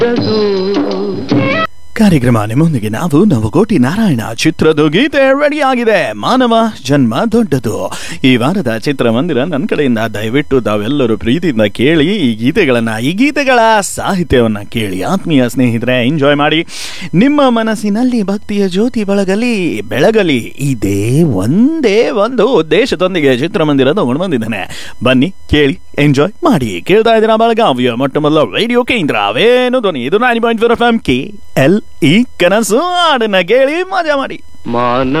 ಕಾರ್ಯಕ್ರಮ ನಿಮ್ಮೊಂದಿಗೆ ನಾವು ನವಕೋಟಿ ನಾರಾಯಣ ಚಿತ್ರದ ಗೀತೆ ರೆಡಿ ಆಗಿದೆ ಮಾನವ ಜನ್ಮ ದೊಡ್ಡದು ಈ ವಾರದ ಚಿತ್ರಮಂದಿರ ನನ್ನ ಕಡೆಯಿಂದ ದಯವಿಟ್ಟು ತಾವೆಲ್ಲರೂ ಪ್ರೀತಿಯಿಂದ ಕೇಳಿ ಈ ಗೀತೆಗಳನ್ನ ಈ ಗೀತೆಗಳ ಸಾಹಿತ್ಯವನ್ನ ಕೇಳಿ ಆತ್ಮೀಯ ಸ್ನೇಹಿತರೆ ಎಂಜಾಯ್ ಮಾಡಿ ನಿಮ್ಮ ಮನಸ್ಸಿನಲ್ಲಿ ಭಕ್ತಿಯ ಜ್ಯೋತಿ ಬೆಳಗಲಿ ಬೆಳಗಲಿ ಇದೇ ಒಂದೇ ಒಂದು ಉದ್ದೇಶದೊಂದಿಗೆ ಚಿತ್ರಮಂದಿರ ತಗೊಂಡು ಬಂದಿದ್ದಾನೆ ಬನ್ನಿ ಕೇಳಿ ಎಂಜಾಯ್ ಮಾಡಿ ಕೇಳ್ತಾ ಇದ್ದೀರಾ ಬೆಳಗಾವಿಯ ಮೊಟ್ಟ ಮೊದಲ ರೇಡಿಯೋ ಕೇಂದ್ರ ಅವೇನು ಧ್ವನಿ ಇದು nine point four F M K L ಈ ಕನಸು ಹಾಡನ್ನ ಕೇಳಿ ಮಜಾ ಮಾಡಿ ಮಾನವ